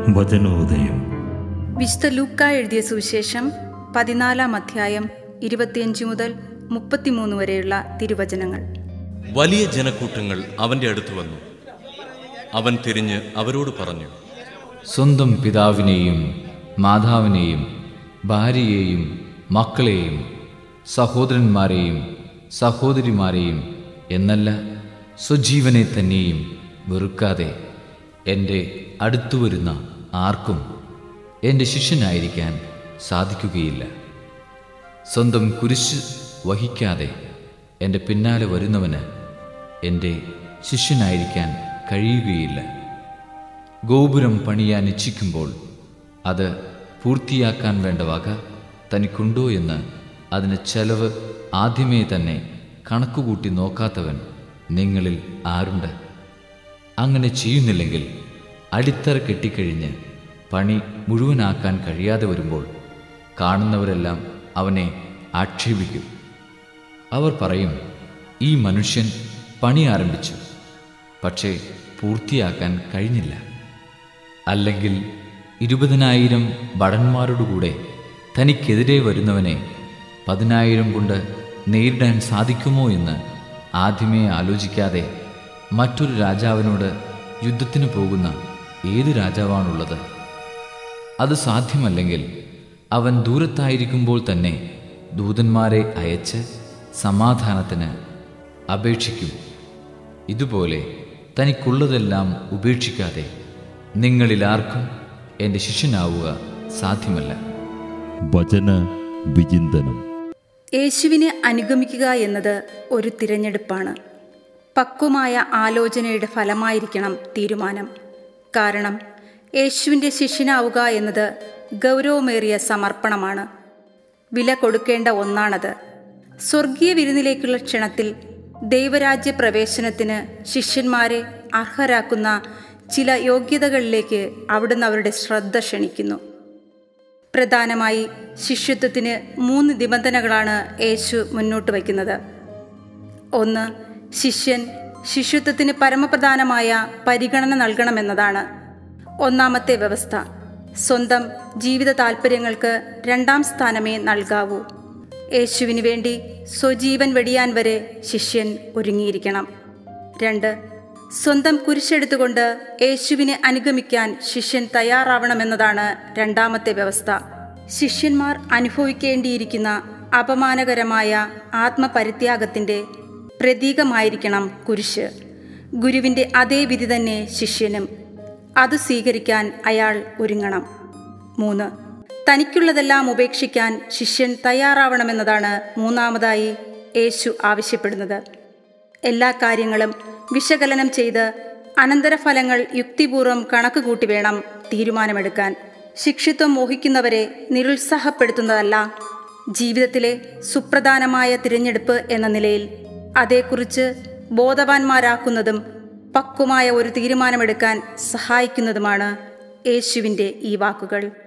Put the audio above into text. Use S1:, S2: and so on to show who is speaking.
S1: വചനോദയം
S2: വിശുദ്ധ ലൂക്ക എഴുതിയ സുവിശേഷം പതിനാലാം അധ്യായം ഇരുപത്തിയഞ്ച് മുതൽ മുപ്പത്തിമൂന്ന് വരെയുള്ള തിരുവചനങ്ങൾ
S3: വലിയ ജനക്കൂട്ടങ്ങൾ അവന്റെ അടുത്ത് വന്നു അവൻ തിരിഞ്ഞ് അവരോട് പറഞ്ഞു
S4: സ്വന്തം പിതാവിനെയും മാതാവിനെയും ഭാര്യയെയും മക്കളെയും സഹോദരന്മാരെയും സഹോദരിമാരെയും എന്നല്ല സ്വജീവനെ തന്നെയും വെറുക്കാതെ എൻ്റെ അടുത്തു വരുന്ന ആർക്കും എൻ്റെ ശിഷ്യനായിരിക്കാൻ സാധിക്കുകയില്ല സ്വന്തം കുരിശ് വഹിക്കാതെ എൻ്റെ പിന്നാലെ വരുന്നവന് എൻ്റെ ശിഷ്യനായിരിക്കാൻ കഴിയുകയില്ല ഗോപുരം പണിയാൻ ഇച്ഛിക്കുമ്പോൾ അത് പൂർത്തിയാക്കാൻ വേണ്ട വക തനിക്കുണ്ടോ എന്ന് അതിന് ചെലവ് ആദ്യമേ തന്നെ കണക്കുകൂട്ടി നോക്കാത്തവൻ നിങ്ങളിൽ ആരുണ്ട് അങ്ങനെ ചെയ്യുന്നില്ലെങ്കിൽ അടിത്തറ കെട്ടിക്കഴിഞ്ഞ് പണി മുഴുവനാക്കാൻ കഴിയാതെ വരുമ്പോൾ കാണുന്നവരെല്ലാം അവനെ ആക്ഷേപിക്കും അവർ പറയും ഈ മനുഷ്യൻ പണി ആരംഭിച്ചു പക്ഷേ പൂർത്തിയാക്കാൻ കഴിഞ്ഞില്ല അല്ലെങ്കിൽ ഇരുപതിനായിരം ഭടന്മാരോടുകൂടെ തനിക്കെതിരെ വരുന്നവനെ പതിനായിരം കൊണ്ട് നേരിടാൻ സാധിക്കുമോ എന്ന് ആദ്യമേ ആലോചിക്കാതെ മറ്റൊരു രാജാവിനോട് യുദ്ധത്തിന് പോകുന്ന ഏത് രാജാവാണുള്ളത് അത് സാധ്യമല്ലെങ്കിൽ അവൻ ദൂരത്തായിരിക്കുമ്പോൾ തന്നെ ദൂതന്മാരെ അയച്ച് സമാധാനത്തിന് അപേക്ഷിക്കും ഇതുപോലെ തനിക്കുള്ളതെല്ലാം ഉപേക്ഷിക്കാതെ നിങ്ങളിലാർക്കും എൻ്റെ ശിഷ്യനാവുക സാധ്യമല്ല
S1: വചന വിചിന്തനം
S2: യേശുവിനെ അനുഗമിക്കുക എന്നത് ഒരു തിരഞ്ഞെടുപ്പാണ് പക്വമായ ആലോചനയുടെ ഫലമായിരിക്കണം തീരുമാനം കാരണം യേശുവിൻ്റെ ശിഷ്യനാവുക എന്നത് ഗൗരവമേറിയ സമർപ്പണമാണ് വില കൊടുക്കേണ്ട ഒന്നാണത് സ്വർഗീയ വിരുന്നിലേക്കുള്ള ക്ഷണത്തിൽ ദൈവരാജ്യ പ്രവേശനത്തിന് ശിഷ്യന്മാരെ അർഹരാക്കുന്ന ചില യോഗ്യതകളിലേക്ക് അവിടുന്ന് അവരുടെ ശ്രദ്ധ ക്ഷണിക്കുന്നു പ്രധാനമായി ശിഷ്യത്വത്തിന് മൂന്ന് നിബന്ധനകളാണ് യേശു മുന്നോട്ട് വയ്ക്കുന്നത് ഒന്ന് ശിഷ്യൻ ശിഷ്യത്വത്തിന് പരമപ്രധാനമായ പരിഗണന നൽകണമെന്നതാണ് ഒന്നാമത്തെ വ്യവസ്ഥ സ്വന്തം ജീവിത താൽപ്പര്യങ്ങൾക്ക് രണ്ടാം സ്ഥാനമേ നൽകാവൂ യേശുവിന് വേണ്ടി സ്വജീവൻ വെടിയാൻ വരെ ശിഷ്യൻ ഒരുങ്ങിയിരിക്കണം രണ്ട് സ്വന്തം കുരിശെടുത്തുകൊണ്ട് യേശുവിനെ അനുഗമിക്കാൻ ശിഷ്യൻ തയ്യാറാവണമെന്നതാണ് രണ്ടാമത്തെ വ്യവസ്ഥ ശിഷ്യന്മാർ അനുഭവിക്കേണ്ടിയിരിക്കുന്ന അപമാനകരമായ ആത്മപരിത്യാഗത്തിൻ്റെ പ്രതീകമായിരിക്കണം കുരിശ് ഗുരുവിൻ്റെ അതേ വിധി തന്നെ ശിഷ്യനും അത് സ്വീകരിക്കാൻ അയാൾ ഒരുങ്ങണം മൂന്ന് തനിക്കുള്ളതെല്ലാം ഉപേക്ഷിക്കാൻ ശിഷ്യൻ തയ്യാറാവണമെന്നതാണ് മൂന്നാമതായി യേശു ആവശ്യപ്പെടുന്നത് എല്ലാ കാര്യങ്ങളും വിശകലനം ചെയ്ത് അനന്തരഫലങ്ങൾ യുക്തിപൂർവ്വം കണക്കുകൂട്ടി വേണം തീരുമാനമെടുക്കാൻ ശിക്ഷിത്വം മോഹിക്കുന്നവരെ നിരുത്സാഹപ്പെടുത്തുന്നതല്ല ജീവിതത്തിലെ സുപ്രധാനമായ തിരഞ്ഞെടുപ്പ് എന്ന നിലയിൽ അതേക്കുറിച്ച് ബോധവാന്മാരാക്കുന്നതും പക്വമായ ഒരു തീരുമാനമെടുക്കാൻ സഹായിക്കുന്നതുമാണ് യേശുവിൻ്റെ ഈ വാക്കുകൾ